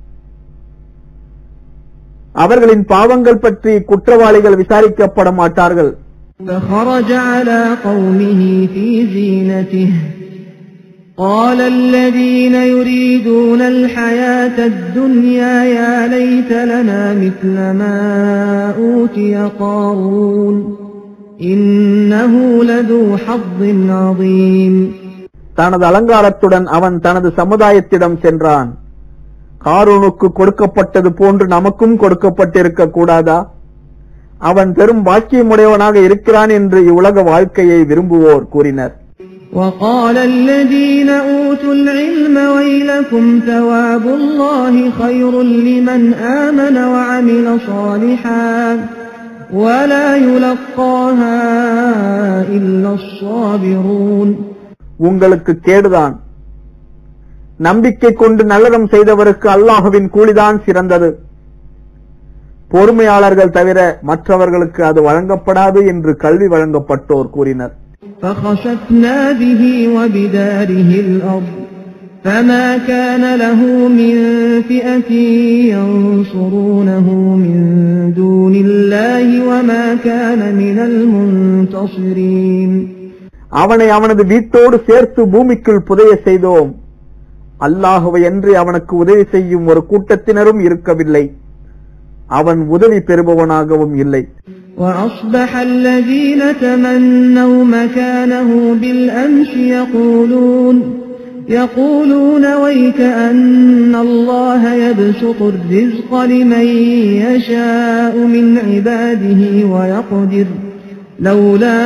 Speaker 1: அவர்களின் பாவங்கள் பற்றி குற்றவாளிகள் விசாரிக்கப்பட மாட்டார்கள்
Speaker 2: فخرج على قومه في زينته قال الذين يريدون الحياة الدنيا يا ليت لنا مثل ما أوتي قارون إنه لذو حظ عظيم
Speaker 1: தனது அலங்காரத்துடன் அவன் தனது சமுதாயத்திடம் சென்றான் காரூனுக்கு கொடுக்கப்பட்டது போன்று நமக்கும் கொடுக்கப்பட்டிருக்க கூடாதா அவன் பெரும் பாக்கியமுடையவனாக இருக்கிறான் என்று இவ்வுலக வாழ்க்கையை விரும்புவோர் கூறினர்
Speaker 2: وقال الذين أوتوا العلم ويلكم ثواب الله خير لمن آمن وعمل صالحا ولا يلقاها إلا الصابرون
Speaker 1: உங்களுக்கு கேடுதான் நம்பிக்கை கொண்டு நல்லறம் செய்தவருக்கு அல்லாஹுவின் கூலிதான் சிறந்தது பொறுமையாளர்கள் தவிர மற்றவர்களுக்கு அது வழங்கப்படாது என்று கல்வி வழங்கப்பட்டோர் கூறினர்
Speaker 2: فخسفنا به وبداره الأرض فما كان له من فئة ينصرونه من دون الله وما كان من المنتصرين
Speaker 1: அவனை அவனது வீட்டோடு சேர்த்து பூமிக்குள் புதைய செய்தோம் அல்லாஹுவை என்று அவனுக்கு உதவி செய்யும் ஒரு கூட்டத்தினரும் இருக்கவில்லை அவன் உதவி பெறுபவனாகவும் இல்லை
Speaker 2: وأصبح الذين تمنوا مكانه بالأمس يقولون يقولون ويك أن الله يبسط الرزق لمن يشاء من عباده ويقدر لولا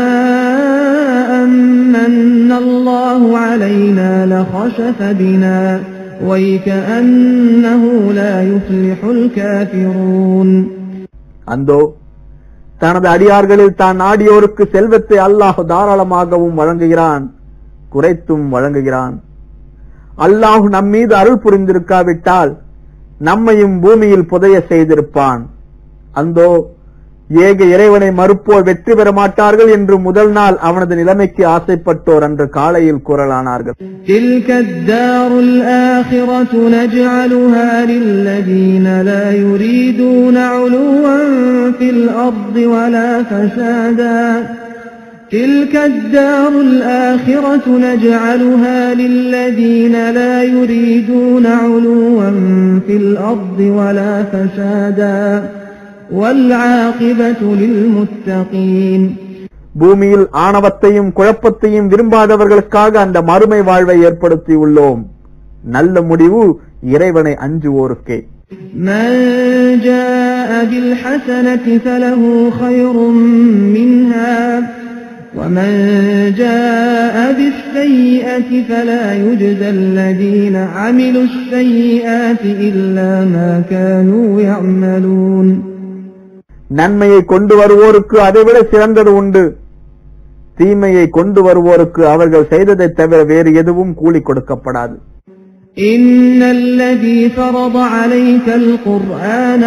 Speaker 2: أمن الله علينا لخسف بنا ويكأنه لا يفلح الكافرون
Speaker 1: அந்தோ தனது அடியார்களில் தான் நாடியோருக்கு செல்வத்தை அல்லாஹ் தாராளமாகவும் வழங்குகிறான் குறைத்தும் வழங்குகிறான் அல்லாஹ் நம்மீது அருள் புரிந்திருக்காவிட்டால் நம்மையும் பூமியில் புதைய செய்திருப்பான் அந்தோ ஏக இறைவனை மறுப்போர் வெற்றி பெற மாட்டார்கள் என்று முதல் நாள் அவனது நிலைமைக்கு ஆசைப்பட்டோர் அன்று காலையில் கூறலானார்கள்
Speaker 2: تلك الدار الآخرة نجعلها للذين لا يريدون علوا في الأرض ولا فسادا تلك الدار الآخرة نجعلها للذين لا يريدون علوا في الأرض ولا فسادا والعاقبة للمتقين
Speaker 1: பூமியில் ஆணவத்தையும் குழப்பத்தையும் விரும்பாதவர்களுக்காக அந்த மறுமை வாழ்வை ஏற்படுத்தி உள்ளோம் நல்ல முடிவு இறைவனை அஞ்சுவோருக்கே
Speaker 2: من جاء بالحسنة فله خير منها ومن جاء بالسيئة فلا يجزى الذين عملوا السيئات إلا ما كانوا يعملون
Speaker 1: நன்மையை கொண்டு வருவோருக்கு அதைவிட சிறந்தது உண்டு தீமையை கொண்டு வருவோருக்கு அவர்கள் செய்ததைத் தவிர வேறு எதுவும் கூலி கொடுக்கப்படாது
Speaker 2: إن الذي فرض عليك القرآن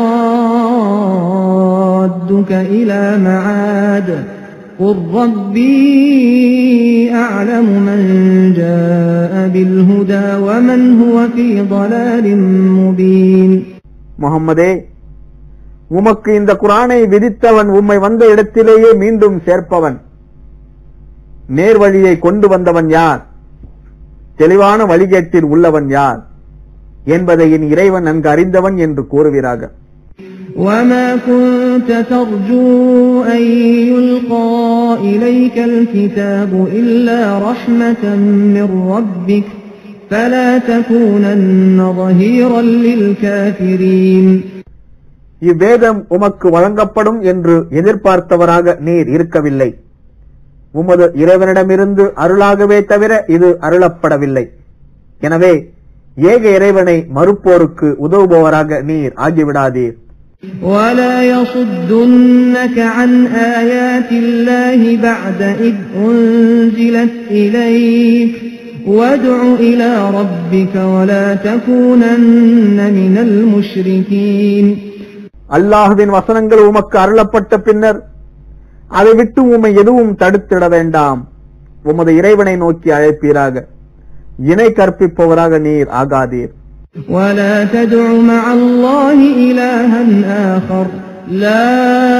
Speaker 2: لرادك إلى معاد قل ربي أعلم من جاء بالهدى ومن هو في ضلال مبين
Speaker 1: முகம்மதே உமக்கு இந்த குரானை விதித்தவன் உம்மை வந்த இடத்திலேயே மீண்டும் சேர்ப்பவன் நேர்வழியை கொண்டு வந்தவன் யார் தெளிவான வழிகேட்டில் உள்ளவன் யார் என்பதை என் இறைவன் நன்கு அறிந்தவன் என்று கூறுவீராக
Speaker 2: وما كنت ترجو أن يلقى إليك الكتاب إلا رحمة من ربك فلا تكونن ظهيرا للكافرين
Speaker 1: இவ்வேதம் உமக்கு வழங்கப்படும் என்று எதிர்பார்த்தவராக நீர் இருக்கவில்லை உமது இறைவனிடமிருந்து அருளாகவே தவிர இது அருளப்படவில்லை எனவே ஏக இறைவனை மறுப்போருக்கு உதவுபவராக நீர் ஆகிவிடாதீர்
Speaker 2: ولا يصدنك عن آيات الله بعد إذ أنزلت إليك وادع إلى ربك ولا تكونن من المشركين
Speaker 1: அல்லாஹுவின் வசனங்கள் உமக்கு அருளப்பட்ட பின்னர் அதை விட்டு உம்மை எதுவும் தடுத்திட வேண்டாம் உமது இறைவனை நோக்கி அழைப்பீராக இணை கற்பிப்பவராக நீர் ஆகாதீர்
Speaker 2: ولا تدع مع الله إلها آخر لا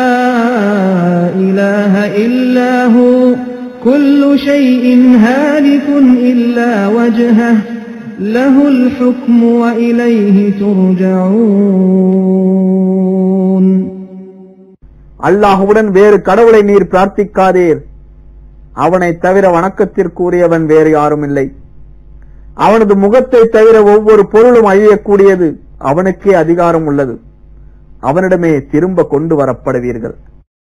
Speaker 2: إله إلا هو كل شيء هالك إلا وجهه له الحكم وإليه ترجعون
Speaker 1: அல்லாஹுவுடன் வேறு கடவுளை நீர் பிரார்த்திக்காதீர் அவனை தவிர வணக்கத்திற்குரியவன் வேறு யாரும் இல்லை அவனது முகத்தை தவிர ஒவ்வொரு பொருளும் அழியக்கூடியது அவனுக்கே அதிகாரம் உள்ளது அவனிடமே திரும்ப கொண்டு வரப்படுவீர்கள்